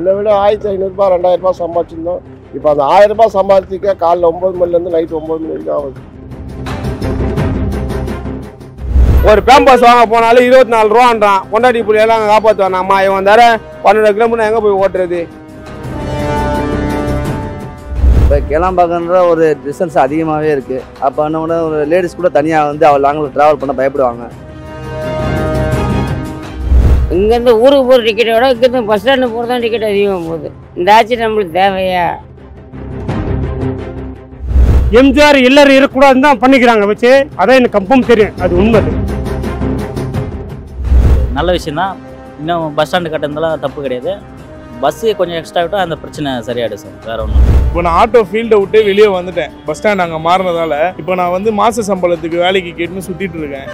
முன்ன விட ஆயிரத்தி ஐநூறுரூபா ரெண்டாயிரரூபா சம்பாதிச்சிருந்தோம் இப்போ அந்த ஆயிரம் ரூபாய் சம்பாதிக்க காலைல ஒம்பது மணிலேருந்து நைட் ஒம்பது மணி வரைக்கும் ஆகுது ஒரு பேம்பஸ் வாங்க போனாலும் இருபத்தி நாலு ரூபான்றான் பொண்டாட்டி புள்ளையெல்லாம் அங்கே காப்பாற்றுவான் அம்மா இவன் தர பன்னெண்டு கிலோமீட்டர் எங்கே போய் ஓட்டுறது இப்போ கிளம்பாக்கன்ற ஒரு டிஸ்டன்ஸ் அதிகமாகவே இருக்குது அப்போ என்ன பண்ண ஒரு லேடிஸ் கூட தனியாக வந்து அவள் லாங்கில் ட்ராவல் பண்ண பயப்படுவாங்க இங்கேருந்து ஊருக்கு போகிற டிக்கெட்டை விட இங்கேருந்து பஸ் ஸ்டாண்டு போகிறது தான் டிக்கெட் அதிகமாக போகுது இந்த ஆட்சி நம்மளுக்கு தேவையா எம்ஜிஆர் எல்லாரும் இருக்கக்கூடாதுன்னு தான் பண்ணிக்கிறாங்க வச்சு அதான் எனக்கு கம்பம் தெரியும் அது உண்மை அது. நல்ல விஷயம் தான் இன்னும் பஸ் ஸ்டாண்டு கட்டுறதுலாம் தப்பு கிடையாது பஸ்ஸு கொஞ்சம் எக்ஸ்ட்ரா விட்டால் அந்த பிரச்சனை சரியாயிடும் சார் வேற ஒன்றும் இப்போ நான் ஆட்டோ ஃபீல்டை விட்டு வெளியே வந்துட்டேன் பஸ் ஸ்டாண்ட் அங்கே மாறினதால இப்போ நான் வந்து மாச சம்பளத்துக்கு வேலைக்கு கேட்டுன்னு சுற்றிட்டு இருக்கேன்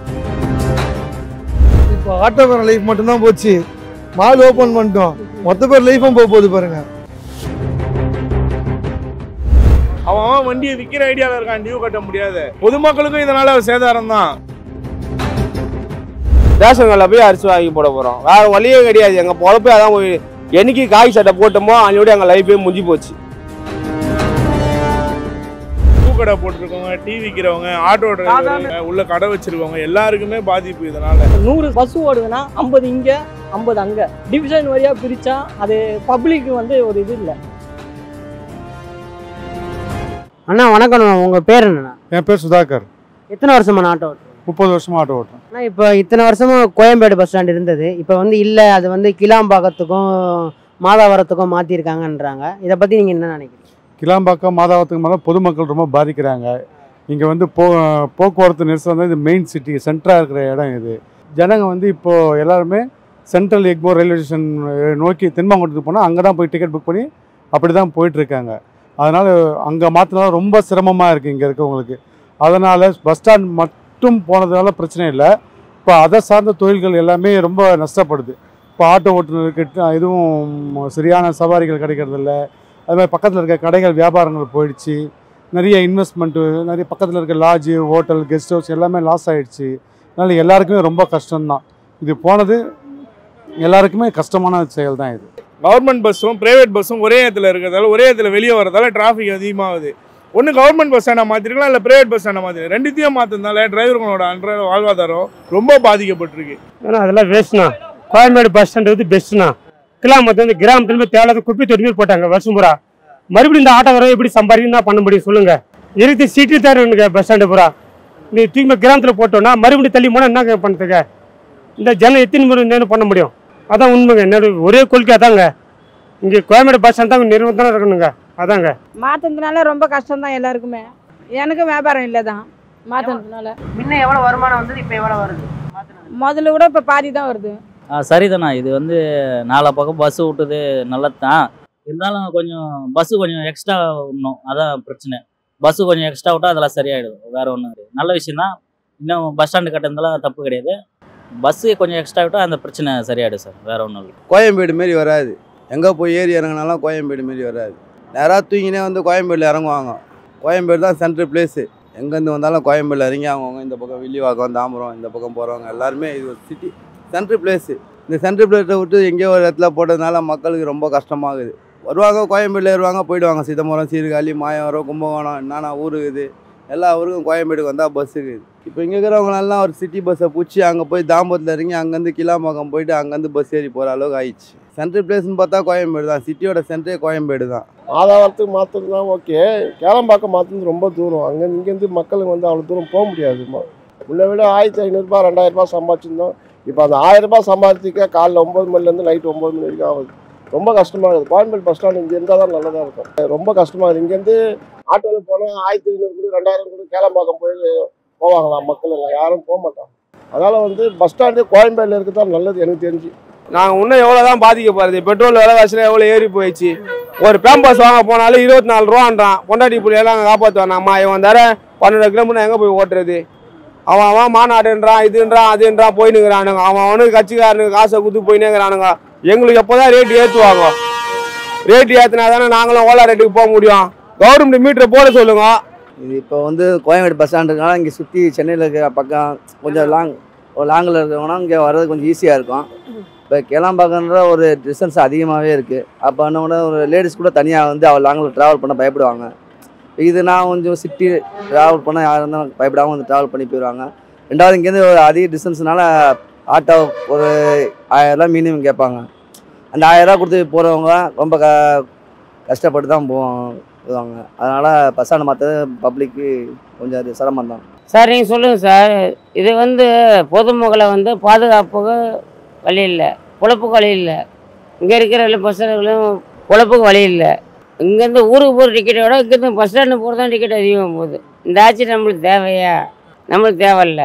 இப்போ ஆட்டோக்கார லைஃப் மட்டும்தான் போச்சு மால் ஓப்பன் பண்ணிட்டோம் மொத்த பேர் லைஃபும் போக போகுது பாருங்க அவன் அவன் வண்டியை விற்கிற ஐடியாவில் இருக்கான் டியூ கட்ட முடியாது பொதுமக்களுக்கும் இதனால சேதாரம் தான் ரேஷன்களில் போய் அரிசி வாங்கி போட போகிறோம் வேற வழியே கிடையாது எங்கள் பொழப்பே அதான் போய் என்னைக்கு காய் சட்டை போட்டோமோ அன்னையோட எங்கள் லைஃபே முடிஞ்சு போச்சு பூ கடை போட்டிருக்கவங்க டீ விற்கிறவங்க ஆட்டோ டிரைவர் உள்ள கடை வச்சிருக்கவங்க எல்லாருக்குமே பாதிப்பு இதனால நூறு பஸ் ஓடுதுன்னா ஐம்பது இங்கே ஐம்பது அங்கே டிவிஷன் வழியாக பிரித்தா அது பப்ளிக் வந்து ஒரு இது இல்லை அண்ணா வணக்கம் உங்கள் பேர் என்னண்ணா என் பேர் சுதாகர் எத்தனை வருஷமா நான் ஆட்டோ ஓட்டுறேன் முப்பது வருஷமா ஆட்டோ ஓட்டுறேன் அண்ணா இப்போ இத்தனை வருஷமா கோயம்பேடு பஸ் ஸ்டாண்ட் இருந்தது இப்போ வந்து இல்லை அது வந்து கிளாம்பாக்கத்துக்கும் மாதாவரத்துக்கும் மாற்றிருக்காங்கன்றாங்க இதை பற்றி நீங்கள் என்ன நினைக்கிறீங்க கிளாம்பாக்கம் மாதாவத்துக்கு மேலே பொதுமக்கள் ரொம்ப பாதிக்கிறாங்க இங்கே வந்து போ போக்குவரத்து நெரிசல் தான் இது மெயின் சிட்டி சென்டராக இருக்கிற இடம் இது ஜனங்க வந்து இப்போது எல்லாருமே சென்ட்ரல் எக்மோர் ரயில்வே ஸ்டேஷன் நோக்கி தென்மாவட்டத்துக்கு போனால் அங்கே தான் போய் டிக்கெட் புக் பண்ணி அப்படி தான் போயிட்டுருக்காங்க அதனால் அங்கே மாற்றினாலும் ரொம்ப சிரமமாக இருக்குது இங்கே இருக்கவங்களுக்கு அதனால் பஸ் ஸ்டாண்ட் மட்டும் போனதுனால பிரச்சனை இல்லை இப்போ அதை சார்ந்த தொழில்கள் எல்லாமே ரொம்ப நஷ்டப்படுது இப்போ ஆட்டோ ஓட்டுநருக்கு எதுவும் சரியான சவாரிகள் கிடைக்கிறதில்ல அது மாதிரி பக்கத்தில் இருக்க கடைகள் வியாபாரங்கள் போயிடுச்சு நிறைய இன்வெஸ்ட்மெண்ட்டு நிறைய பக்கத்தில் இருக்க லாட்ஜு ஹோட்டல் கெஸ்ட் ஹவுஸ் எல்லாமே லாஸ் ஆயிடுச்சு அதனால் எல்லாருக்குமே ரொம்ப கஷ்டம்தான் இது போனது எல்லாருக்குமே கஷ்டமான செயல் தான் இது கவர்மெண்ட் பஸ்ஸும் பிரைவேட் பஸ்ஸும் ஒரே இடத்துல இருக்கிறதால ஒரே இடத்துல வெளியே வரதால டிராஃபிக் அதிகமாகுது ஒன்று கவர்மெண்ட் பஸ் ஸ்டாண்டை மாற்றிருக்கலாம் இல்லை பிரைவேட் பஸ் ஸ்டாண்டை மாற்றிருக்கலாம் ரெண்டுத்தையும் மாற்றினால டிரைவர்களோட அன்றாட வாழ்வாதாரம் ரொம்ப பாதிக்கப்பட்டிருக்கு ஏன்னா அதெல்லாம் வேஸ்ட்ண்ணா கோயம்பேடு பஸ் ஸ்டாண்டு வந்து பெஸ்ட்ண்ணா கிளாமத்து வந்து கிராமத்துல போய் தேவையில்லாத குப்பை தொட்டி மாதிரி போட்டாங்க வருஷம் பூரா மறுபடியும் இந்த ஆட்டோக்காரன் எப்படி சம்பாதிக்கணும் தான் பண்ண முடியும் சொல்லுங்க இருக்கு சீட்டு தான் எனக்கு பஸ் ஸ்டாண்டு பூரா நீ தூக்கி கிராமத்தில் போட்டோம்னா மறுபடியும் தள்ளி போனால் என்ன பண்ணுறதுக்கு இந்த ஜனம் எத்தனை முறை என்ன பண்ண முடியும் அதான் உண்மைங்க என்னோட ஒரே கொள்கை அதாங்க இங்கே கோயம்பேடு பஸ் ஸ்டாண்ட் தான் நிறுவனம் இருக்கணுங்க அதாங்க மாற்றினதுனால ரொம்ப கஷ்டம் தான் எல்லாருக்குமே எனக்கும் வியாபாரம் இல்லை தான் மாற்றினதுனால முன்ன எவ்வளோ வருமானம் வந்தது இப்போ எவ்வளோ வருது முதல்ல கூட இப்போ பாதி தான் வருது ஆ சரிதாண்ணா இது வந்து நாலா பக்கம் பஸ்ஸு விட்டது நல்லது தான் இருந்தாலும் கொஞ்சம் பஸ்ஸு கொஞ்சம் எக்ஸ்ட்ரா விடணும் அதான் பிரச்சனை பஸ்ஸு கொஞ்சம் எக்ஸ்ட்ரா விட்டால் அதெல்லாம் சரியாயிடும் வேற ஒன்றும் கிடையாது நல்ல விஷயம் தான் இன்னும் பஸ் ஸ்டாண்டு கட்டுறதுலாம் தப்பு கிடையாது பஸ்ஸு கொஞ்சம் எக்ஸ்ட்ரா விட்டால் அந்த பிரச்சனை சரியாயிடும் சார் வேற ஒன்றும் இல்லை கோயம்பேடு மாரி வராது எங்கே போய் ஏறி இறங்கினாலும் கோயம்பேடு மாரி வராது நேராக தூங்கினே வந்து கோயம்பேடில் இறங்குவாங்க கோயம்பேடு தான் சென்ட்ரல் பிளேஸு எங்கேருந்து வந்தாலும் கோயம்பேடில் இறங்கி அவங்கவுங்க இந்த பக்கம் வில்லிவாக்கம் தாம்பரம் இந்த பக்கம் போகிறவங்க எல்லாருமே இது ஒரு சிட்டி சென்ட்ரல் பிளேஸு இந்த சென்ட்ரல் பிளேஸை விட்டு எங்கேயோ ஒரு இடத்துல போட்டதுனால மக்களுக்கு ரொம்ப கஷ்டமாகுது வருவாங்க கோயம்பேடில் ஏறுவாங்க போயிடுவாங்க சீதம்பரம் சீர்காழி மாயவரம் கும்பகோணம் என்னென்ன ஊர் இருக்குது எல்லா ஊருக்கும் கோயம்பேடுக்கு வந்தால் பஸ் இருக்குது இப்போ இங்கே இருக்கிறவங்களெல்லாம் ஒரு சிட்டி பஸ்ஸை பிடிச்சி அங்கே போய் தாம்பரத்தில் இறங்கி அங்கேருந்து கிளாம்பாக்கம் போயிட்டு அங்கேருந்து பஸ் ஏறி போகிற அளவுக்கு ஆயிடுச்சு சென்ட்ரல் பிளேஸ்னு பார்த்தா கோயம்பேடு தான் சிட்டியோட சென்டரே கோயம்பேடு தான் ஆதாரத்துக்கு மாற்றுறது தான் ஓகே கேளம்பாக்கம் மாற்றுறது ரொம்ப தூரம் அங்கே இங்கேருந்து மக்களுக்கு வந்து அவ்வளோ தூரம் போக முடியாது ம- முன்ன விட ஆயிரத்தி ஐநூறுரூபா ரெண்டாயிரரூபா சம்பாதிச்சிருந்தோம் இப்போ அந்த ஆயிரம் ரூபாய் சம்பாதிக்க காலைல ஒம்பது மணிலேருந்து நைட் ஒம்பது மணி வரைக்கும் ஆகுது ரொம்ப கஷ்டமாக இருக்குது கோயம்பேடு பஸ் ஸ்டாண்ட் இங்கே இருந்தால் தான் நல்லதாக இருக்கும் ரொம்ப கஷ்டமாக இருக்குது இங்கேருந்து ஆட்டோவில் போனால் ஆயிரத்தி ஐநூறு கூட ரெண்டாயிரம் கூட கேளம்பாக்கம் போய் போவாங்களாம் மக்கள் எல்லாம் யாரும் போக மாட்டாங்க அதனால் வந்து பஸ் ஸ்டாண்டு கோயம்பேடில் இருக்கிறது தான் நல்லது எனக்கு தெரிஞ்சு நாங்கள் இன்னும் எவ்வளோ தான் பாதிக்கப்படுறது பெட்ரோல் விலைவாசியில் எவ்வளோ ஏறி போயிடுச்சு ஒரு பேம்பஸ் வாங்க போனாலும் இருபத்தி நாலு ரூபான்றான் பொண்டாட்டி புள்ளையெல்லாம் அங்கே காப்பாற்றுவான் அம்மா இவன் தர பன்னெண்டு கிலோமீட்டர் எங்கே போய் ஓட்டுறது அவன் அவன் மாநாடுன்றான் இதுன்றான் அதுன்றான் போயினுங்கிறானுங்க அவன் அவனுக்கு கட்சிக்காரனுக்கு காசை கொடுத்து போயினேங்கிறானுங்க எங்களுக்கு எப்போதான் ரேட் ஏற்றுவாங்க ரேட் ஏற்றினா தானே நாங்களும் ஓலா ரேட்டுக்கு போக முடியும் கவர்மெண்ட் மீட்டரை போட சொல்லுங்க இது இப்போ வந்து கோயம்பேடு பஸ் ஸ்டாண்ட் இருக்கனால இங்கே சுற்றி சென்னையில் இருக்கிற பக்கம் கொஞ்சம் லாங் ஒரு லாங்கில் இருக்கிறவங்கன்னா இங்கே வர்றது கொஞ்சம் ஈஸியாக இருக்கும் இப்போ கிளம்பாக்கன்ற ஒரு டிஸ்டன்ஸ் அதிகமாகவே இருக்குது அப்போ என்ன ஒரு லேடிஸ் கூட தனியாக வந்து அவள் லாங்கில் ட்ராவல் பண்ண பயப்படுவாங்க இது நான் கொஞ்சம் சிட்டி ட்ராவல் பண்ண யாராக இருந்தாலும் பயப்படாமல் வந்து ட்ராவல் பண்ணி போயிடுவாங்க ரெண்டாவது இங்கேருந்து ஒரு அதிக டிஸ்டன்ஸ்னால ஆட்டோ ஒரு ஆயிரரூவா மினிமம் கேட்பாங்க அந்த ஆயிரரூவா கொடுத்து போகிறவங்க ரொம்ப க கஷ்டப்பட்டு தான் போவாங்க போவாங்க அதனால் பஸ் ஸ்டாண்ட் மாற்றது பப்ளிக்கு கொஞ்சம் அது சிரமம் தான் சார் நீங்கள் சொல்லுங்கள் சார் இது வந்து பொதுமக்களை வந்து பாதுகாப்புக்கு வழி இல்லை பொழப்புக்கு வழி இல்லை இங்கே இருக்கிற எல்லா பஸ்ஸுகளும் பொழப்புக்கு வழி இல்லை இங்கேருந்து ஊருக்கு போகிற டிக்கெட்டை விட இங்கேருந்து பஸ் ஸ்டாண்டு போகிறது தான் டிக்கெட் அதிகமாக போகுது இந்த ஆட்சி நம்மளுக்கு தேவையா நம்மளுக்கு தேவையில்ல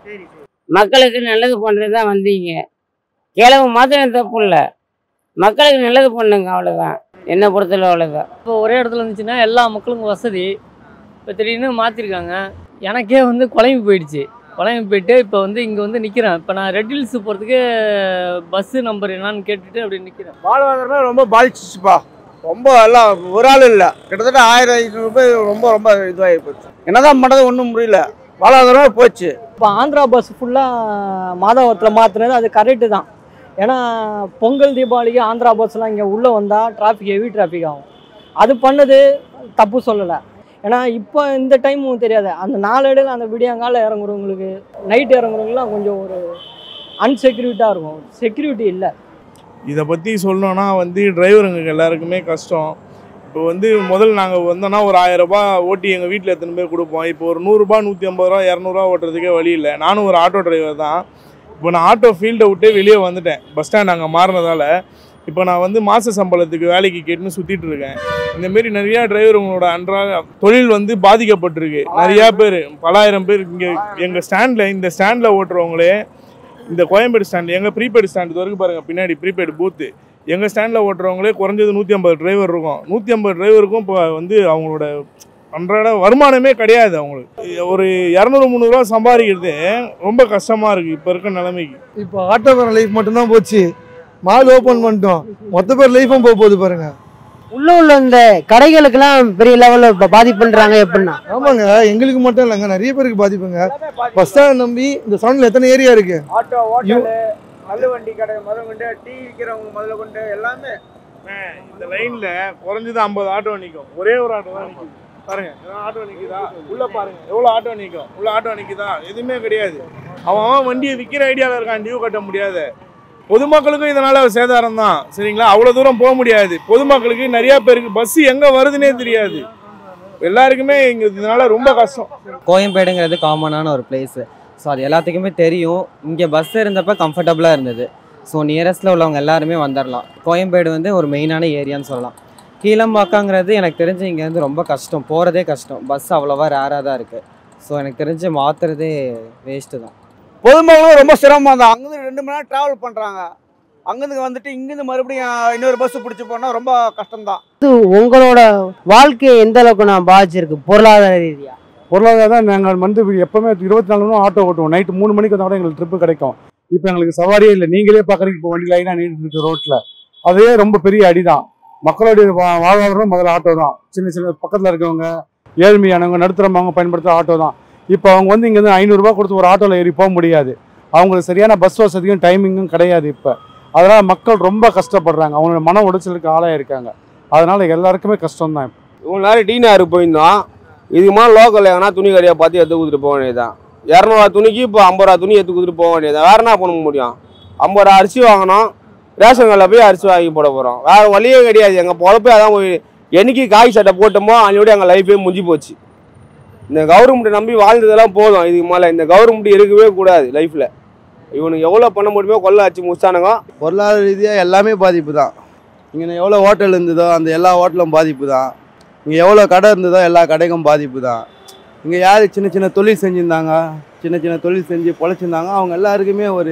மக்களுக்கு நல்லது பண்ணுறது தான் வந்தீங்க கிழவு மாத்திரம் தப்பு இல்லை மக்களுக்கு நல்லது பண்ணுங்க அவ்வளோதான் என்னை பொறுத்தளவு அவ்வளோதான் இப்போ ஒரே இடத்துல இருந்துச்சுன்னா எல்லா மக்களுக்கும் வசதி இப்போ திடீர்னு மாற்றிருக்காங்க எனக்கே வந்து குழம்பு போயிடுச்சு குழம்பு போயிட்டு இப்போ வந்து இங்கே வந்து நிற்கிறேன் இப்போ நான் ரெட் ஹில்ஸ் போகிறதுக்கு பஸ்ஸு நம்பர் என்னன்னு கேட்டுட்டு அப்படி நிற்கிறேன் வாழ்வாதாரமே ரொம்ப பாதிச்சிச்சுப்பா ரொம்ப எல்லாம் ஒரு ஆள் இல்லை கிட்டத்தட்ட ஆயிரம் ஐநூறு பேர் ரொம்ப ரொம்ப இதுவாகி போச்சு என்னதான் பண்ணுறது ஒன்றும் முடியல வாழ்வாதாரமே போச்சு இப்போ ஆந்திரா பஸ் ஃபுல்லாக மாதவரத்தில் மாற்றினது அது கரெக்டு தான் ஏன்னா பொங்கல் தீபாவளிக்கு ஆந்திரா பஸ்லாம் இங்கே உள்ளே வந்தால் டிராஃபிக் ஹெவி டிராஃபிக் ஆகும் அது பண்ணது தப்பு சொல்லலை ஏன்னா இப்போ இந்த டைம் தெரியாது அந்த நாளடைவில் அந்த விடியங்கால இறங்குறவங்களுக்கு நைட் இறங்குறவங்கலாம் கொஞ்சம் ஒரு அன்செக்யூரிட்டாக இருக்கும் செக்யூரிட்டி இல்லை இதை பற்றி சொல்லணும்னா வந்து டிரைவருங்க எல்லாருக்குமே கஷ்டம் இப்போ வந்து முதல்ல நாங்கள் வந்தோன்னா ஒரு ஆயிரம் ரூபாய் ஓட்டி எங்கள் வீட்டில் எத்தனை பேர் கொடுப்போம் இப்போ ஒரு நூறுரூபா நூற்றி ஐம்பது ரூபா இரநூறுவா ஓட்டுறதுக்கே வழி இல்லை நானும் ஒரு ஆட்டோ டிரைவர் தான் இப்போ நான் ஆட்டோ ஃபீல்டை விட்டே வெளியே வந்துட்டேன் பஸ் ஸ்டாண்ட் அங்கே மாறினதால இப்போ நான் வந்து மாத சம்பளத்துக்கு வேலைக்கு கேட்டுன்னு சுற்றிட்டு இருக்கேன் இந்தமாரி நிறையா டிரைவருங்களோட அன்றாட தொழில் வந்து பாதிக்கப்பட்டிருக்கு நிறையா பேர் பலாயிரம் பேர் இங்கே எங்கள் ஸ்டாண்டில் இந்த ஸ்டாண்டில் ஓட்டுறவங்களே இந்த கோயம்பேடு ஸ்டாண்ட் எங்கள் ப்ரீபெய்டு ஸ்டாண்ட் இது வரைக்கும் பாருங்கள் பின்னாடி ப்ரீபெய்டு பூத்து எங்கள் ஸ்டாண்டில் ஓட்டுறவங்களே குறைஞ்சது நூற்றி ஐம்பது டிரைவர் இருக்கும் நூற்றி ஐம்பது டிரைவருக்கும் இப்போ வந்து அவங்களோட அன்றாட வருமானமே கிடையாது அவங்களுக்கு ஒரு இரநூறு முந்நூறுரூவா சம்பாதிக்கிறது ரொம்ப கஷ்டமாக இருக்குது இப்போ இருக்க நிலைமைக்கு இப்போ ஆட்டோக்கார லைஃப் மட்டும்தான் போச்சு மால் ஓப்பன் பண்ணிட்டோம் மொத்த பேர் லைஃபும் போக போகுது பாருங்க உள்ள உள்ள இந்த கடைகளுக்கெல்லாம் பெரிய லெவலில் இப்போ பாதிப்புன்றாங்க எப்படின்னா ஆமாங்க எங்களுக்கு மட்டும் இல்லைங்க நிறைய பேருக்கு பாதிப்புங்க பஸ் ஸ்டாண்ட் நம்பி இந்த சவுண்டில் எத்தனை ஏரியா இருக்கு ஆட்டோ ஹோட்டலு கல்லு வண்டி கடை முதல் கொண்டு டீ விற்கிறவங்க முதல்ல கொண்டு எல்லாமே இந்த லைனில் குறைஞ்சது ஐம்பது ஆட்டோ நிற்கும் ஒரே ஒரு ஆட்டோ தான் நிற்கும் பாருங்க எதாவது ஆட்டோ நிற்குதா உள்ள பாருங்க எவ்வளோ ஆட்டோ நிற்கும் உள்ள ஆட்டோ நிற்குதா எதுவுமே கிடையாது அவன் அவன் வண்டியை விற்கிற ஐடியாவில் இருக்கான் டியூ கட்ட முடியாது பொதுமக்களுக்கும் இதனால சேதாரம் தான் சரிங்களா அவ்வளோ தூரம் போக முடியாது பொதுமக்களுக்கு நிறைய பேருக்கு பஸ் எங்கே வருதுன்னே தெரியாது எல்லாருக்குமே இங்கே இதனால ரொம்ப கஷ்டம் கோயம்பேடுங்கிறது காமனான ஒரு பிளேஸு ஸோ அது எல்லாத்துக்குமே தெரியும் இங்கே பஸ் இருந்தப்போ கம்ஃபர்டபுளாக இருந்தது ஸோ நியரஸ்ட்டில் உள்ளவங்க எல்லாருமே வந்துடலாம் கோயம்பேடு வந்து ஒரு மெயினான ஏரியான்னு சொல்லலாம் கீழம்பாக்கங்கிறது எனக்கு தெரிஞ்சு இங்கேருந்து ரொம்ப கஷ்டம் போகிறதே கஷ்டம் பஸ் அவ்வளோவா ரேராக தான் இருக்குது ஸோ எனக்கு தெரிஞ்சு மாற்றுறதே வேஸ்ட்டு தான் பொதுமக்களும் ரொம்ப சிரமம் தான் அங்கேருந்து ரெண்டு மணி நேரம் ட்ராவல் பண்ணுறாங்க அங்கேருந்து வந்துட்டு இங்கேருந்து மறுபடியும் இன்னொரு பஸ் பிடிச்சி போனால் ரொம்ப கஷ்டம்தான் இது உங்களோட வாழ்க்கையை எந்த அளவுக்கு நான் பாதிச்சிருக்கு பொருளாதார ரீதியா பொருளாதாரம் நாங்கள் வந்து எப்பவுமே இருபத்தி நாலு மணி ஆட்டோ ஓட்டுவோம் நைட்டு மூணு மணிக்கு வந்தால் கூட எங்களுக்கு ட்ரிப்பு கிடைக்கும் இப்போ எங்களுக்கு சவாரியே இல்லை நீங்களே பார்க்குறீங்க இப்போ வண்டி லைனாக நீட்டு இருக்கு ரோட்டில் அதே ரொம்ப பெரிய அடிதான் மக்களுடைய வா- வாழ்வாதாரம் முதல்ல ஆட்டோ தான் சின்ன சின்ன பக்கத்தில் இருக்கவங்க ஏழ்மையானவங்க நடுத்தரமானவங்க பயன்படுத்துகிற ஆட்டோ தான் இப்போ அவங்க வந்து இங்கேருந்து ஐநூறுரூவா கொடுத்து ஒரு ஆட்டோவில் ஏறி போக முடியாது அவங்களுக்கு சரியான பஸ் வசதியும் டைமிங்கும் கிடையாது இப்போ அதனால் மக்கள் ரொம்ப கஷ்டப்படுறாங்க அவங்களோட மன உடைச்சலுக்கு ஆளாக இருக்காங்க அதனால் எல்லாருக்குமே கஷ்டம் தான் இவ்வளோ நேரம் டீ நேருக்கு போயிருந்தோம் இதுக்கு மேலே லோக்கல் எங்கன்னா துணி கடையாக பார்த்து எடுத்து கொடுத்துட்டு போக வேண்டியதுதான் இரநூறுவா துணிக்கு இப்போ ஐம்பது ரூபா துணி எடுத்து கொடுத்துட்டு போக வேண்டியது வேறு என்ன பண்ண முடியும் ஐம்பது ரூபா அரிசி வாங்கணும் ரேஷன் கடையில் போய் அரிசி வாங்கி போட போகிறோம் வேறு வழியே கிடையாது எங்கள் பொழப்பே அதான் போய் என்னைக்கு காய் சட்டை போட்டோமோ அன்னையோட எங்கள் லைஃபே முடிஞ்சு போச்சு இந்த கவர்மெண்ட்டை நம்பி வாழ்ந்ததெல்லாம் போதும் இதுக்கு மேலே இந்த கவர்மெண்ட் இருக்கவே கூடாது லைஃப்பில் இவனுக்கு எவ்வளோ பண்ண முடியுமோ கொள்ள அச்சு முடிச்சானுங்க பொருளாதார ரீதியாக எல்லாமே பாதிப்பு தான் இங்கே எவ்வளோ ஹோட்டல் இருந்ததோ அந்த எல்லா ஹோட்டலும் பாதிப்பு தான் இங்கே எவ்வளோ கடை இருந்ததோ எல்லா கடைக்கும் பாதிப்பு தான் இங்கே யார் சின்ன சின்ன தொழில் செஞ்சுருந்தாங்க சின்ன சின்ன தொழில் செஞ்சு பொழைச்சிருந்தாங்க அவங்க எல்லாருக்குமே ஒரு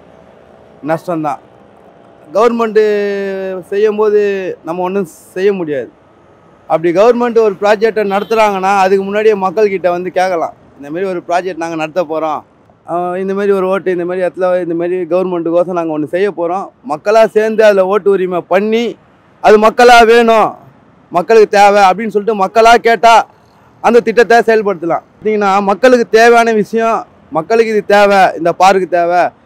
நஷ்டம்தான் கவர்மெண்ட்டு செய்யும்போது நம்ம ஒன்றும் செய்ய முடியாது அப்படி கவர்மெண்ட் ஒரு ப்ராஜெக்டை நடத்துகிறாங்கன்னா அதுக்கு முன்னாடியே மக்கள்கிட்ட வந்து கேட்கலாம் இந்தமாரி ஒரு ப்ராஜெக்ட் நாங்கள் நடத்த போகிறோம் இந்த மாதிரி ஒரு ஓட்டு இந்த மாதிரி இடத்துல இந்த மாதிரி கவர்மெண்ட்டுக்கோசம் நாங்கள் ஒன்று செய்ய போகிறோம் மக்களாக சேர்ந்து அதில் ஓட்டு உரிமை பண்ணி அது மக்களாக வேணும் மக்களுக்கு தேவை அப்படின்னு சொல்லிட்டு மக்களாக கேட்டால் அந்த திட்டத்தை செயல்படுத்தலாம் பார்த்தீங்கன்னா மக்களுக்கு தேவையான விஷயம் மக்களுக்கு இது தேவை இந்த பார்க்கு தேவை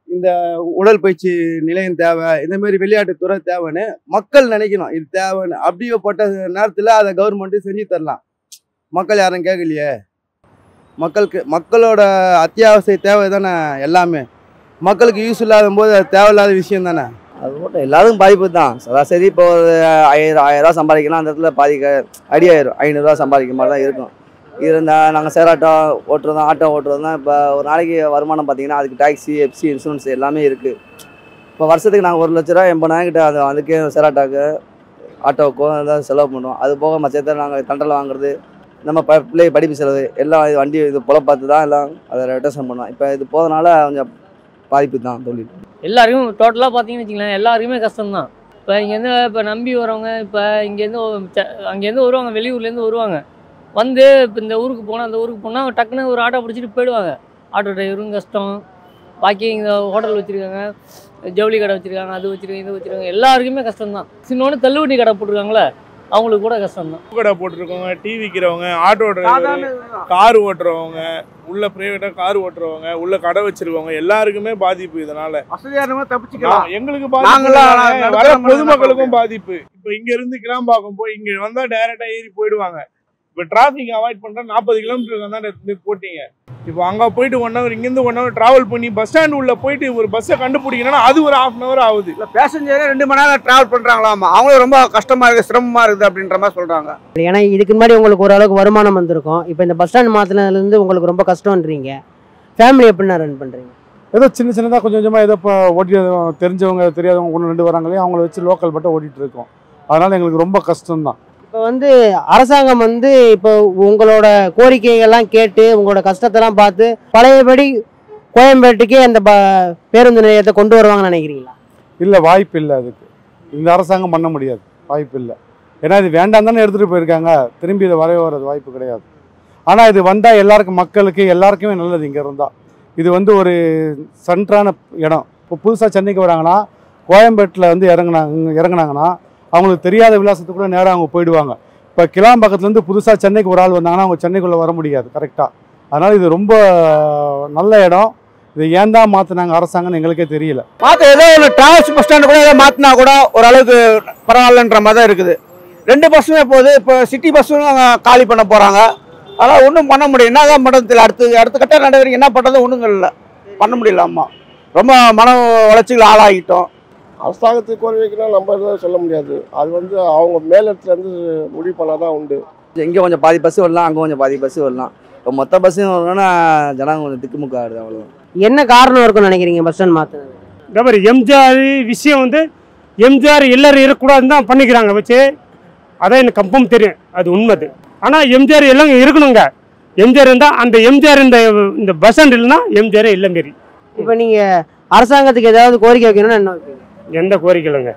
இந்த உடற்பயிற்சி நிலையம் தேவை இந்த மாதிரி விளையாட்டு துறை தேவைன்னு மக்கள் நினைக்கணும் இது தேவைன்னு அப்படிப்பட்ட நேரத்தில் அதை கவர்மெண்ட்டு செஞ்சு தரலாம் மக்கள் யாரும் கேட்கலையே மக்களுக்கு மக்களோட அத்தியாவசிய தேவை தானே எல்லாமே மக்களுக்கு யூஸ் இல்லாத போது அது தேவையில்லாத விஷயம் தானே அது மட்டும் எல்லாருக்கும் பாதிப்பு தான் சராசரி இப்போ ஒரு ஆயிரம் ஆயிரரூவா சம்பாதிக்கலாம் அந்த இடத்துல பாதிக்க அடி ஆயிரும் ஐநூறுரூவா சம்பாதிக்கிற மாதிரி தான் இருக்கும் இருந்தால் நாங்கள் சேர் ஆட்டோ ஓட்டுறதும் ஆட்டோ ஓட்டுறதும் இப்போ ஒரு நாளைக்கு வருமானம் பார்த்தீங்கன்னா அதுக்கு டாக்ஸி எஃப்சி இன்சூரன்ஸ் எல்லாமே இருக்குது இப்போ வருஷத்துக்கு நாங்கள் ஒரு லட்ச ரூபா எண்பதாயிரம் கிட்ட அது அதுக்கே சேர் ஆட்டோக்கு ஆட்டோவுக்கும் ஏதாவது செலவு பண்ணுவோம் அது போக மச்சத்தை நாங்கள் தண்டல் வாங்குறது நம்ம ப பிள்ளை படிப்பு செலவு எல்லாம் இது வண்டி இது புல பார்த்து தான் எல்லாம் அதை ரொட்டேஷன் பண்ணுவோம் இப்போ இது போகிறதுனால கொஞ்சம் பாதிப்பு தான் தொழில் எல்லாருக்கும் டோட்டலாக பார்த்தீங்கன்னு வச்சுங்களேன் எல்லாருக்குமே கஷ்டம்தான் இப்போ இங்கேருந்து இப்போ நம்பி வரவங்க இப்போ இங்கேருந்து ச- அங்கேருந்து வருவாங்க வெளியூர்லேருந்து வருவாங்க வந்து இப்போ இந்த ஊருக்கு போனால் அந்த ஊருக்கு போனால் டக்குன்னு ஒரு ஆட்டோ பிடிச்சிட்டு போயிடுவாங்க ஆட்டோ டிரைவரும் கஷ்டம் பாக்கி இங்கே ஹோட்டல் வச்சுருக்காங்க ஜவுளி கடை வச்சுருக்காங்க அது வச்சுருக்காங்க இது வச்சுருக்காங்க எல்லாருக்குமே கஷ்டம்தான் சின்னோன்னு தள்ளுவண்டி கடை போட்டிருக்காங்களே அவங்களுக்கு கூட கஷ்டம்தான் கடை போட்டிருக்கவங்க டீ விற்கிறவங்க ஆட்டோ டிரைவர் கார் ஓட்டுறவங்க உள்ள பிரைவேட்டா கார் ஓட்டுறவங்க உள்ள கடை வச்சிருக்கவங்க எல்லாருக்குமே பாதிப்பு இதனால வசதியானவங்க தப்பிச்சுக்கலாம் நான் எங்களுக்கு நாங்களாம் பாதிப்பு நடுத்தர வர மக்கள் பொதுமக்களுக்கும் பாதிப்பு இப்போ இங்க இருந்து கிளாம்பாக்கம் போய் இங்க வந்தா டைரக்டா ஏறி போயிடுவாங்க இப்போ டிராஃபிக் அவாய்ட் பண்ற நாற்பது கிலோமீட்டருக்கு தான் எடுத்து போட்டீங்க இப்போ அங்க போயிட்டு ஒன் ஹவர் இங்கேருந்து ஒன் ஹவர் டிராவல் பண்ணி பஸ் ஸ்டாண்ட் உள்ள போயிட்டு ஒரு பஸ்ஸை கண்டுபிடிக்கணும்னா அது ஒரு ஹாஃப் அன் ஹவர் ஆகுது இல்ல பேசஞ்சரே ரெண்டு மணி நேரம் டிராவல் பண்றாங்களாமா அவங்களும் ரொம்ப கஷ்டமா இருக்கு சிரமமா இருக்குது அப்படின்ற மாதிரி சொல்றாங்க ஏன்னா இதுக்கு முன்னாடி உங்களுக்கு ஓரளவுக்கு வருமானம் வந்திருக்கும் இப்போ இந்த பஸ் ஸ்டாண்ட் மாற்றினதுலேருந்து உங்களுக்கு ரொம்ப கஷ்டம்ன்றீங்க ஃபேமிலி எப்படிண்ணா ரன் பண்ணுறீங்க ஏதோ சின்ன சின்னதாக கொஞ்சம் கொஞ்சமாக ஏதோ இப்போ ஓட்டி தெரிஞ்சவங்க தெரியாதவங்க ஒன்று ரெண்டு வராங்களே அவங்கள வச்சு லோக்கல் மட்டும் ஓட்டிகிட்டு இருக்கோம் அதனால் எங்களுக்கு ரொம்ப கஷ்டம்தான் இப்போ வந்து அரசாங்கம் வந்து இப்போ உங்களோட கோரிக்கைகள்லாம் கேட்டு உங்களோட கஷ்டத்தெல்லாம் பார்த்து பழையபடி கோயம்பேட்டுக்கே அந்த ப பேருந்து நிலையத்தை கொண்டு வருவாங்கன்னு நினைக்கிறீங்களா இல்லை வாய்ப்பு இல்லை அதுக்கு இந்த அரசாங்கம் பண்ண முடியாது வாய்ப்பு இல்லை ஏன்னா இது வேண்டாம் தானே எடுத்துகிட்டு போயிருக்காங்க திரும்பி இதை வரவே வர்றது வாய்ப்பு கிடையாது ஆனால் இது வந்தால் எல்லாருக்கும் மக்களுக்கு எல்லாருக்குமே நல்லது இங்கே இருந்தால் இது வந்து ஒரு சென்ட்ரான இடம் இப்போ புதுசாக சென்னைக்கு வராங்கன்னா கோயம்பேட்டில் வந்து இறங்குனாங்க இறங்குனாங்கன்னா அவங்களுக்கு தெரியாத விலாசத்துக்கு கூட நேராக அவங்க போயிடுவாங்க இப்போ கிளாம்பாக்கத்துலேருந்து புதுசாக சென்னைக்கு ஒரு ஆள் வந்தாங்கன்னா அவங்க சென்னைக்குள்ளே வர முடியாது கரெக்டாக அதனால் இது ரொம்ப நல்ல இடம் இது ஏன் தான் மாற்றினாங்க அரசாங்கம்னு எங்களுக்கே தெரியல மாத்த ஏதோ ஒரு டிராவல்ஸ் பஸ் ஸ்டாண்டு கூட ஏதோ மாத்தினா கூட ஓரளவுக்கு பரவாயில்லன்ற மாதிரி தான் இருக்குது ரெண்டு பஸ்ஸுமே போகுது இப்போ சிட்டி பஸ்ஸும் காலி பண்ண போறாங்க அதனால் ஒன்றும் பண்ண முடியும் என்னதான் பண்ணுறது அடுத்து அடுத்த கட்ட நடவடிக்கை என்ன பண்ணுறது ஒன்றும் இல்லை பண்ண முடியல அம்மா ரொம்ப மன வளர்ச்சிகள் ஆளாகிட்டோம் அரசாங்கத்துக்கு கோரி வைக்கணும் நம்ம எதுவும் சொல்ல முடியாது அது வந்து அவங்க மேலிடத்துலேருந்து முடிவு பண்ணால் தான் உண்டு இங்கே கொஞ்சம் பாதி பஸ் வரலாம் அங்கே கொஞ்சம் பாதி பஸ் வரலாம் இப்போ மொத்த பஸ்ஸும் வரணும்னா ஜனங்க கொஞ்சம் திக்குமுக்க ஆடுது அவ்வளோதான் என்ன காரணம் இருக்கும்னு நினைக்கிறீங்க பஸ் ஸ்டாண்ட் மாற்றினது இந்த மாதிரி எம்ஜிஆர் விஷயம் வந்து எம்ஜிஆர் எல்லாரும் இருக்கக்கூடாதுன்னு தான் பண்ணிக்கிறாங்க வச்சு அதான் எனக்கு கம்பம் தெரியும் அது உண்மைது ஆனால் எம்ஜிஆர் எல்லாம் இருக்கணுங்க எம்ஜிஆர் இருந்தால் அந்த எம்ஜிஆர் இந்த இந்த பஸ் ஸ்டாண்ட் இல்லைன்னா எம்ஜிஆரே இல்லை மாரி இப்போ நீங்கள் அரசாங்கத்துக்கு ஏதாவது கோரிக்கை வைக்கணும்னு என்ன வைப்பீங்க எந்த கோரிக்கை இல்லைங்க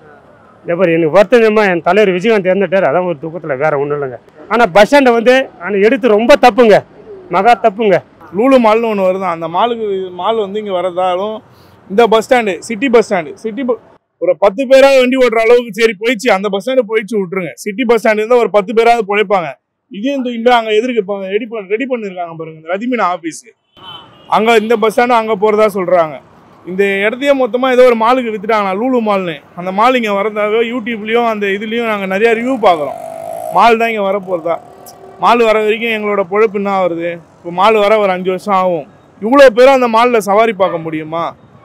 இந்த மாதிரி எனக்கு வருத்தமா என் தலைவர் விஜயகாந்த் இறந்துட்டார் அதான் ஒரு துக்கத்தில் வேற ஒன்றும் இல்லைங்க ஆனால் பஸ் ஸ்டாண்டை வந்து ஆனால் எடுத்து ரொம்ப தப்புங்க மகா தப்புங்க லூலு மால்னு ஒன்று வருதான் அந்த மாலுக்கு மால் வந்து இங்கே வரதாலும் இந்த bus stand city bus stand city ஒரு பத்து பேராவது வண்டி ஓட்டுற அளவுக்கு சரி போயிடுச்சு அந்த பஸ் ஸ்டாண்டு போயிடுச்சு விட்ருங்க சிட்டி பஸ் ஸ்டாண்டு இருந்தால் ஒரு பத்து பேராவது பிழைப்பாங்க இதையும் தூக்கிட்டு அங்கே எதிர்க்கு ரெடி பண்ண ரெடி பண்ணியிருக்காங்க பாருங்க இந்த ரதிமீன் ஆஃபீஸ் அங்கே இந்த பஸ் ஸ்டாண்டு அங்கே போகிறதா சொல்கிறாங்க இந்த இடத்தையே மொத்தமாக ஏதோ ஒரு மாலுக்கு வித்துட்டாங்களா லூலு மால்னு அந்த மால் இங்கே வரதாவே யூடியூப்லேயும் அந்த இதுலேயும் நாங்கள் நிறையா ரிவ்யூ பார்க்குறோம் மால் தான் இங்கே வர போகிறதா மால் வர வரைக்கும் எங்களோட பொழப்பு என்ன ஆகுறது இப்போ மால் வர ஒரு அஞ்சு வருஷம் ஆகும் இவ்வளோ பேரும் அந்த மாலில் சவாரி பார்க்க முடியுமா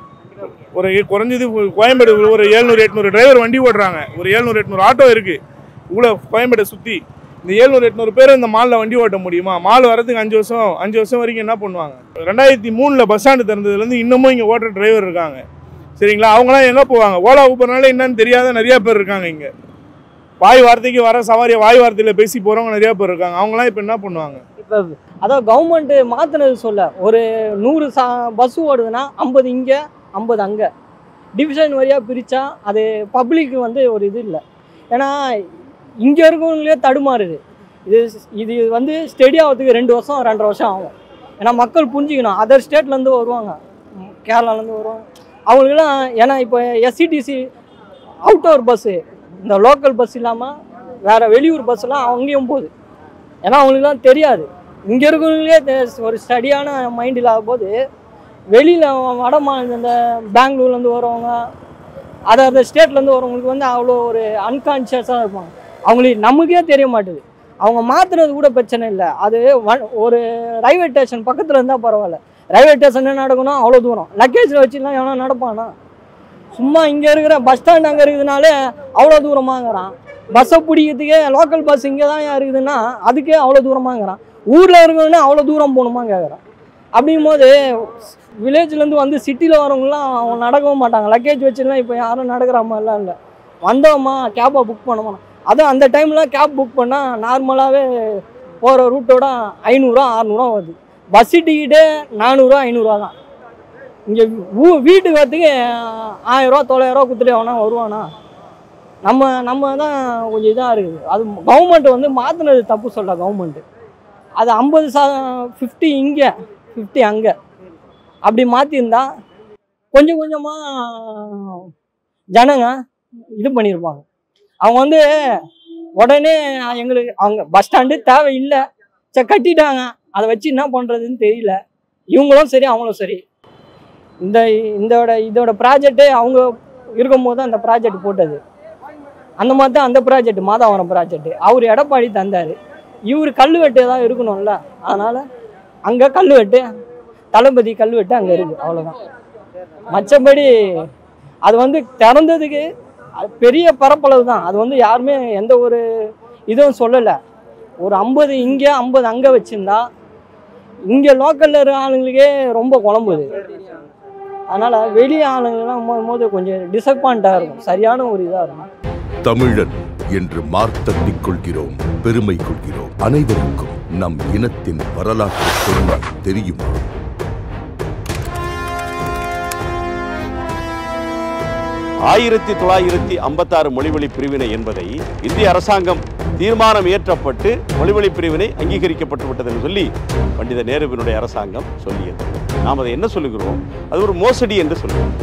ஒரு குறைஞ்சது கோயம்பேடு ஒரு ஏழ்நூறு எட்நூறு டிரைவர் வண்டி ஓட்டுறாங்க ஒரு ஏழ்நூறு எட்நூறு ஆட்டோ இருக்குது இவ்வளோ கோயம்பேடை சுற்றி இந்த ஏழ்நூறு எட்நூறு பேர் இந்த மாலில் வண்டி ஓட்ட முடியுமா மால் வரதுக்கு அஞ்சு வருஷம் அஞ்சு வருஷம் வரைக்கும் என்ன பண்ணுவாங்க ரெண்டாயிரத்தி மூணில் பஸ் ஸ்டாண்டு திறந்ததுலேருந்து இன்னமும் இங்கே ஓட்டுற டிரைவர் இருக்காங்க சரிங்களா அவங்களாம் எங்கே போவாங்க ஓலா ஊபர்னால என்னன்னு தெரியாத நிறையா பேர் இருக்காங்க இங்கே வாய் வார்த்தைக்கு வர சவாரியை வாய் வார்த்தையில் பேசி போகிறவங்க நிறையா பேர் இருக்காங்க அவங்களாம் இப்போ என்ன பண்ணுவாங்க இப்போ அதாவது கவர்மெண்ட்டு மாற்றினது சொல்ல ஒரு நூறு சா பஸ் ஓடுதுன்னா ஐம்பது இங்கே ஐம்பது அங்கே டிவிஷன் வழியாக பிரித்தா அது பப்ளிக்கு வந்து ஒரு இது இல்லை ஏன்னா இங்கே இருக்கவங்களே தடுமாறுது இது இது வந்து ஸ்டெடி ஆகிறதுக்கு ரெண்டு வருஷம் ரெண்டரை வருஷம் ஆகும் ஏன்னா மக்கள் புரிஞ்சுக்கணும் அதர் ஸ்டேட்லேருந்து வருவாங்க ம், கேரளாலேருந்து வருவாங்க அவங்களுக்குலாம் ஏன்னா இப்போ எஸ்சிடிசி அவுட்டோர் பஸ்ஸு இந்த லோக்கல் பஸ் இல்லாமல் வேறு வெளியூர் பஸ்ஸெலாம் அங்கேயும் போகுது ஏன்னா அவங்களுக்குலாம் தெரியாது இங்கே இருக்கிறவங்களே தெ- ஒரு ஸ்டடியான மைண்ட் இல்லாத போது வெளியில் வட மாநில இந்த பெங்களூர்லேருந்து வரவங்க அதர் ஸ்டேட்லேருந்து வரவங்களுக்கு வந்து அவ்வளோ ஒரு அன்கான்ஷியஸாக இருப்பாங்க அவங்களுக்கு நமக்கே தெரிய மாட்டுது அவங்க மாற்றுறது கூட பிரச்சனை இல்லை அது வ- ஒரு ரயில்வே ஸ்டேஷன் பக்கத்தில் இருந்தால் பரவாயில்ல ரயில்வே ஸ்டேஷன் நடக்கணும் அவ்வளோ தூரம் லக்கேஜில் வச்சுலாம் எவனா நடப்பானா சும்மா இங்கே இருக்கிற பஸ் ஸ்டாண்ட் அங்கே இருக்குதுனாலே அவ்வளோ தூரமாகறான் பஸ்ஸை பிடிக்கிறதுக்கே லோக்கல் பஸ் இங்கே தான் இருக்குதுன்னா அதுக்கே அவ்வளோ தூரமாகறான் ஊரில் இருக்கணும்னா அவ்வளோ தூரம் போகணுமா கேட்குறான் அப்படிங்கும் போது வில்லேஜ்லேருந்து வந்து சிட்டியில் வரவங்களாம் அவங்க நடக்கவும் மாட்டாங்க லக்கேஜ் வச்சுலாம் இப்போ யாரும் நடக்கிற மாதிரிலாம் இல்லை வந்தோமா கேப்பை புக் பண்ணோமா அதுவும் அந்த டைமில் கேப் புக் பண்ணால் நார்மலாகவே போகிற ரூட்டோட ஐநூறுரூவா அறநூறுவா வருது பஸ்ஸு டிக்கெட்டே நானூறுரூவா ஐநூறுரூவா தான் இங்கே ஊ வீட்டுக்கு வரத்துக்கு ஆயிரரூவா தொள்ளாயிரரூவா கொடுத்துட்டு எவனா வருவானா நம்ம நம்ம தான் கொஞ்சம் இதாக இருக்குது அது கவர்மெண்ட் வந்து மாற்றினது தப்பு சொல்ல கவர்மெண்ட்டு அது ஐம்பது சா ஃபிஃப்டி இங்கே ஃபிஃப்டி அங்கே அப்படி மாற்றிருந்தா கொஞ்சம் கொஞ்சமாக ஜனங்க இது பண்ணியிருப்பாங்க அவங்க வந்து உடனே எங்களுக்கு அவங்க பஸ் ஸ்டாண்டு தேவையில்லை சரி கட்டிட்டாங்க அதை வச்சு என்ன பண்ணுறதுன்னு தெரியல இவங்களும் சரி அவங்களும் சரி இந்த இதோட இதோட ப்ராஜெக்ட்டு அவங்க இருக்கும்போது தான் அந்த ப்ராஜெக்ட் போட்டது அந்த மாதிரி தான் அந்த ப்ராஜெக்ட் மாதாவரம் ப்ராஜெக்ட் அவர் எடப்பாடி தந்தார் இவர் கல்வெட்டு ஏதாவது இருக்கணும்ல அதனால் அங்கே கல்வெட்டு தளபதி கல்வெட்டு அங்கே இருக்குது அவ்வளோதான் மற்றபடி அது வந்து திறந்ததுக்கு அது பெரிய பரப்பளவு தான் அது வந்து யாருமே எந்த ஒரு இதுவும் சொல்லலை ஒரு ஐம்பது இங்கே ஐம்பது அங்கே வச்சுருந்தா இங்கே லோக்கலில் இருக்கிற ஆளுங்களுக்கே ரொம்ப குழம்புது அதனால் வெளி ஆளுங்கெல்லாம் போது கொஞ்சம் டிசப்பாயிண்ட்டாக இருக்கும் சரியான ஒரு இதாக இருக்கும் தமிழன் என்று மார்த்தட்டிக் கொள்கிறோம் பெருமை கொள்கிறோம் அனைவருக்கும் நம் இனத்தின் வரலாற்று தொன்மை தெரியுமா ஆயிரத்தி தொள்ளாயிரத்தி ஐம்பத்தாறு மொழிவழி பிரிவினை என்பதை இந்திய அரசாங்கம் தீர்மானம் இயற்றப்பட்டு மொழிவழி பிரிவினை அங்கீகரிக்கப்பட்டு விட்டது என்று சொல்லி பண்டித நேருவினுடைய அரசாங்கம் சொல்லியது நாம் அதை என்ன சொல்லுகிறோம் அது ஒரு மோசடி என்று சொல்லுவோம்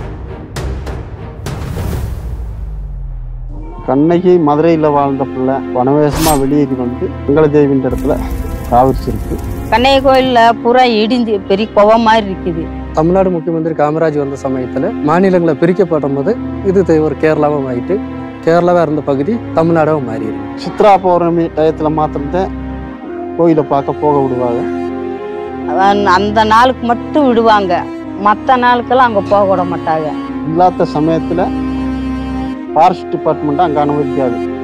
கண்ணகி மதுரையில் வாழ்ந்த பிள்ளை வனவேசமாக வெளியேறி வந்து மங்களதேவின்ற இடத்துல காவிரிச்சிருக்கு கண்ணைய கோயிலில் புறா இடிஞ்சு பெரிய குவ மாதிரி இருக்குது தமிழ்நாடு முக்கியமந்திரி காமராஜ் வந்த சமயத்தில் மாநிலங்களை பிரிக்கப்படும் போது இது த- ஒரு கேரளாவும் ஆயிட்டு கேரளாவாக இருந்த பகுதி தமிழ்நாடாவும் மாறிடுது சித்ரா பௌர்ணமி டயத்தில் மாத்திரம்தான் கோயிலை பார்க்க போக விடுவாங்க அவன் அந்த நாளுக்கு மட்டும் விடுவாங்க மற்ற நாளுக்கெல்லாம் அங்கே போக விட மாட்டாங்க இல்லாத சமயத்தில் ஃபாரஸ்ட் டிபார்ட்மெண்ட் அங்கே அனுமதிக்காது